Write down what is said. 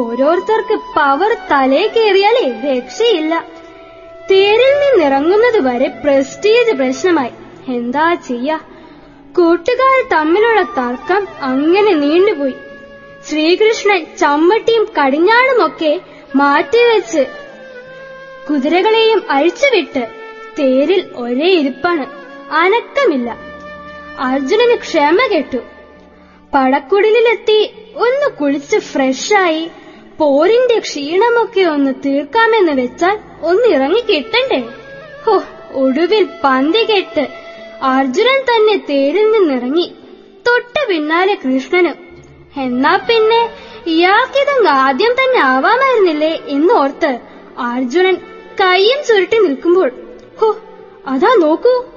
ഓരോരുത്തർക്ക് പവർ തലേ കയറിയാലേ രക്ഷയില്ല തേരിൽ നിന്നിറങ്ങുന്നത് വരെ പ്രസ്റ്റീജ് പ്രശ്നമായി എന്താ ചെയ്യാ കൂട്ടുകാർ തമ്മിലുള്ള തർക്കം അങ്ങനെ നീണ്ടുപോയി ശ്രീകൃഷ്ണൻ ചമ്മട്ടിയും കടിഞ്ഞാണുമൊക്കെ മാറ്റിവെച്ച് കുതിരകളെയും അഴിച്ചുവിട്ട് തേരിൽ ഒരേ ഇരിപ്പാണ് അനക്കമില്ല അർജുനന് ക്ഷമ കെട്ടു പടക്കുടലിലെത്തി ഒന്ന് കുളിച്ച് ഫ്രഷായി പോരിന്റെ ക്ഷീണമൊക്കെ ഒന്ന് തീർക്കാമെന്ന് വെച്ചാൽ ഒന്ന് ഇറങ്ങി കിട്ടണ്ടേ ഹോ ഒടുവിൽ പന്തി കെട്ട് അർജുനൻ തന്നെ തേരിൽ നിന്നിറങ്ങി തൊട്ട് പിന്നാലെ കൃഷ്ണന് എന്നാ പിന്നെ ഇയാൾക്കിതങ്ങ് ആദ്യം തന്നെ ആവാമായിരുന്നില്ലേ എന്നോർത്ത് അർജുനൻ കയ്യും ചുരുട്ടി നിൽക്കുമ്പോൾ ഹോ അതാ നോക്കൂ